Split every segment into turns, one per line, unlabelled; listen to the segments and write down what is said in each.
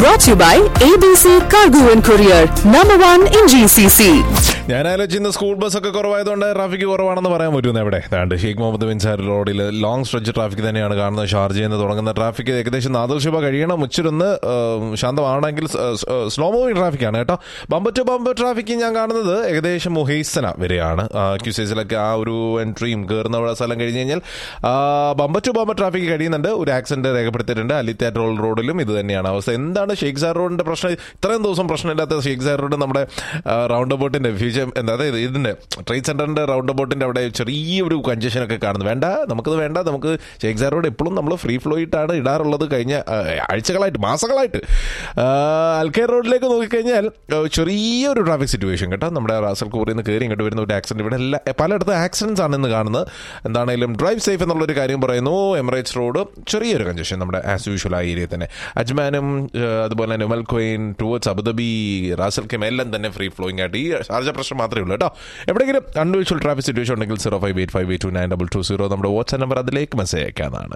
Brought to you by ABC Cargo and Courier, number one in GCC.
ഞാൻ ആലോചിക്കുന്ന school bus ഒക്കെ കുറവായതുകൊണ്ട് traffic കുറവാണെന്ന് പറയാൻ പറ്റുമെന്ന് എവിടെ ഏതാണ്ട് ഷെയ്ഖ് മുഹമ്മദ് ബിൻ സാർ റോഡിൽ ലോങ് സ്ട്രെച്ച് ട്രാഫിക് തന്നെയാണ് കാണുന്നത് ഷാർജയിൽ നിന്ന് തുടങ്ങുന്ന ട്രാഫിക് ഏകദേശം നാദർശിപ കഴിയണം ഉച്ചിരുന്ന് ശാന്തമാണെങ്കിൽ സ്ലോ മൂവിംഗ് ട്രാഫിക്കാണ് കേട്ടോ ബമ്പർ ടു ബമ്പർ ട്രാഫിക് ഞാൻ കാണുന്നത് ഏകദേശം മുഹൈസന വരെയാണ് ക്യൂസേസിലൊക്കെ ആ ഒരു എൻട്രിയും കയറുന്ന സ്ഥലം കഴിഞ്ഞ് കഴിഞ്ഞാൽ ബമ്പർ ടു ബമ്പർ ട്രാഫിക് കഴിയുന്നുണ്ട് ഒരു ആക്സിഡന്റ് രേഖപ്പെടുത്തിയിട്ടുണ്ട് അലിത്താറ്റ് റോൾ റോഡിലും ഇത് തന്നെയാണ് അവസ്ഥ എന്താണ് ഷെയ്ഖ് സാർ റോഡിന്റെ പ്രശ്നം ഇത്രയും ദിവസം പ്രശ്നമില്ലാത്ത ഷെയ്ഖ് സാർ റോഡ് നമ്മുടെ റൗണ്ട് അബൌട്ടിന്റെ ഫ്യൂച്ചർ എന്താ അതായത് ഇതിന്റെ ട്രേഡ് സെന്ററിന്റെ റൗണ്ട് അബൌട്ടിന്റെ അവിടെ ചെറിയൊരു കഞ്ചഷൻ ഒക്കെ കാണുന്നു വേണ്ട നമുക്കത് വേണ്ട നമുക്ക് ഷെയ്ഖ് സാർ റോഡ് എപ്പോഴും നമ്മൾ ഫ്രീ ഫ്ലോ ഇട്ടാണ് ഇടാറുള്ളത് കഴിഞ്ഞ ആ, ആഴ്ചകളായിട്ട് മാസങ്ങളായിട്ട് അൽക്കേർ റോഡിലേക്ക് നോക്കിക്കഴിഞ്ഞാൽ ആ, ചെറിയൊരു ട്രാഫിക് സിറ്റുവേഷൻ കേട്ടോ നമ്മുടെ റാസൽ കൂറിൽ നിന്ന് കയറി ഇങ്ങോട്ട് വരുന്ന ഒരു ആക്സിഡന്റ് ഇവിടെ എല്ലാ പലയിടത്തും ആക്സിഡൻസ് ആണ് ഇന്ന് കാണുന്നത് എന്താണെങ്കിലും ഡ്രൈവ് സേഫ് എന്നുള്ളൊരു കാര്യം പറയുന്നു എമിറേറ്റ്സ് റോഡ് ചെറിയൊരു കഞ്ചഷൻ നമ്മുടെ ആസ് യൂഷ്വൽ ആ ഏരിയ തന്നെ അജ്മാനും ആ, അതുപോലെ തന്നെ Umm Al Quwain towards Abu Dhabi Ras Al Khaimah എല്ലാം തന്നെ ഫ്രീ ഫ്ലോയിങ് ആയിട്ട് ഈ ഷാർജ പ്രശ്നം മാത്രമേ ഉള്ളൂ കേട്ടോ എവിടെയെങ്കിലും അൺയൂഷ്വൽ ട്രാഫിക് സിറ്റുവേഷൻ ഉണ്ടെങ്കിൽ zero five eight five eight two nine double two zero നമ്മുടെ വാട്സ്ആപ്പ് നമ്പർ അതിലേക്ക് മെസ്സേജ് അയക്കാനാണ്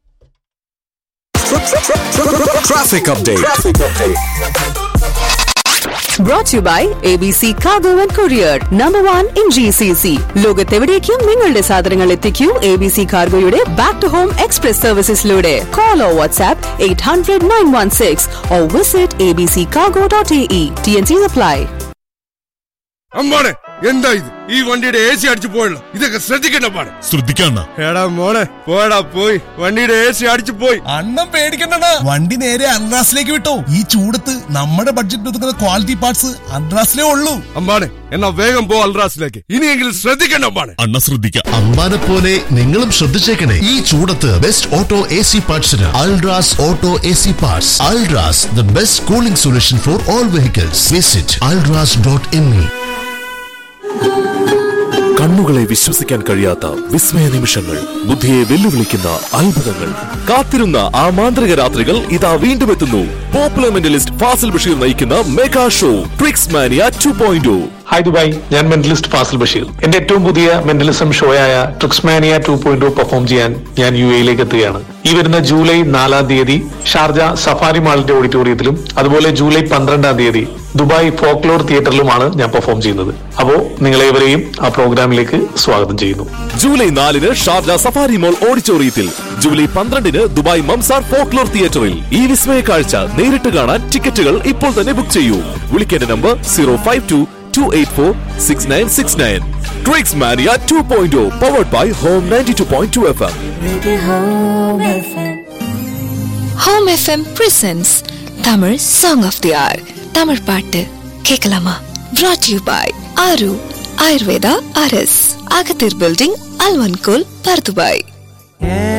Traffic update.
Brought to you by ABC Cargo and Courier, number one in GCC. ലോകത്തെവിടേക്കും നിങ്ങളുടെ സാധനങ്ങൾ എത്തിക്കൂ എ ബി സി കാർഗോയുടെ back to home express സർവീസസിലൂടെ call or WhatsApp eight hundred nine one six or visit A B C cargo dot A E T and C apply
അമ്മാണെ എന്താ ഇത് ഈ വണ്ടിയുടെ എ സി അടിച്ചു പോയല്ലോ ഇതൊക്കെ ശ്രദ്ധിക്കണ്ട പാടെ
ശ്രദ്ധിക്കണ്ട
എടാ മോളെ പോടാ പോയി വണ്ടിയുടെ എ സി അടിച്ചു പോയി
അണ്ണം പേടിക്കണ്ടടാ വണ്ടി നേരെ അൺറാസിലേക്ക് വിട്ടോ ഈ ചൂടത്ത് നമ്മുടെ ബഡ്ജറ്റ് ഒതുക്കുന്ന ക്വാളിറ്റി പാർട്സ് അൺറാസിലേ ഉള്ളൂ
അമ്മാണെ എന്നാ വേഗം പോ അൽറാസിലേക്ക് ഇനിയെങ്കിലും ശ്രദ്ധിക്കണ്ട അമ്മാണെ
അണ്ണ ശ്രദ്ധിക്കാം
അമ്പാനെ പോലെ നിങ്ങളും ശ്രദ്ധിച്ചേക്കണേ ഈ ചൂടത്ത് ബെസ്റ്റ് ഓട്ടോ എ സി പാർട്സിന് Ultras auto A C parts Ultras the best cooling solution for all vehicles visit Ultras dot M E
കണ്ണുകളെ വിശ്വസിക്കാൻ കഴിയാത്ത വിസ്മയ നിമിഷങ്ങൾ ബുദ്ധിയെ വെല്ലുവിളിക്കുന്ന അത്ഭുതങ്ങൾ കാത്തിരുന്ന ആ മാന്ത്രിക രാത്രികൾ ഇതാ വീണ്ടും എത്തുന്നു പോപ്പുലർ മെന്റലിസ്റ്റ് ഫാസിൽ ബഷീർ നയിക്കുന്ന mega show tricks mania two point
hi Dubai ഞാൻ മെന്റലിസ്റ്റ് ഫാസിൽ ബഷീർ എന്റെ ഏറ്റവും പുതിയ മെന്റലിസം ഷോയായ ട്രിക്സ്മാനിയ ടു പോയിന്റ് പെർഫോം ചെയ്യാൻ ഞാൻ യു എയിലേക്ക് എത്തുകയാണ് ഈ വരുന്ന ജൂലൈ നാലാം തീയതി ഷാർജ സഫാരി മാളിന്റെ ഓഡിറ്റോറിയത്തിലും അതുപോലെ ജൂലൈ പന്ത്രണ്ടാം തീയതി ദുബായ് ഫോക്ലോർ തിയേറ്ററിലുമാണ് ഞാൻ പെർഫോം ചെയ്യുന്നത് അപ്പോ നിങ്ങളേവരെയും ആ പ്രോഗ്രാമിലേക്ക് സ്വാഗതം ചെയ്യുന്നു
ജൂലൈ നാലിന് ഷാർജ സഫാരി മോൾ ഓഡിറ്റോറിയത്തിൽ ജൂലൈ പന്ത്രണ്ടിന് ദുബായ് മംസാർ ഫോക്ലോർ തിയേറ്ററിൽ ഈ വിസ്മയ കാഴ്ച നേരിട്ട് കാണാൻ ടിക്കറ്റുകൾ ഇപ്പോൾ തന്നെ ബുക്ക് ചെയ്യൂ വിളിക്കേണ്ട നമ്പർ zero five two two eight four six nine six nine tricks mania two point powered by home ninety two point two F M
home FM presents Tamil song of the ஆர் தமிழ் பாட்டு கேட்கலாமா brought you by Aaru Ayurveda அரஸ் அகத்தீர் building அல்வன்கோல் Bur Dubai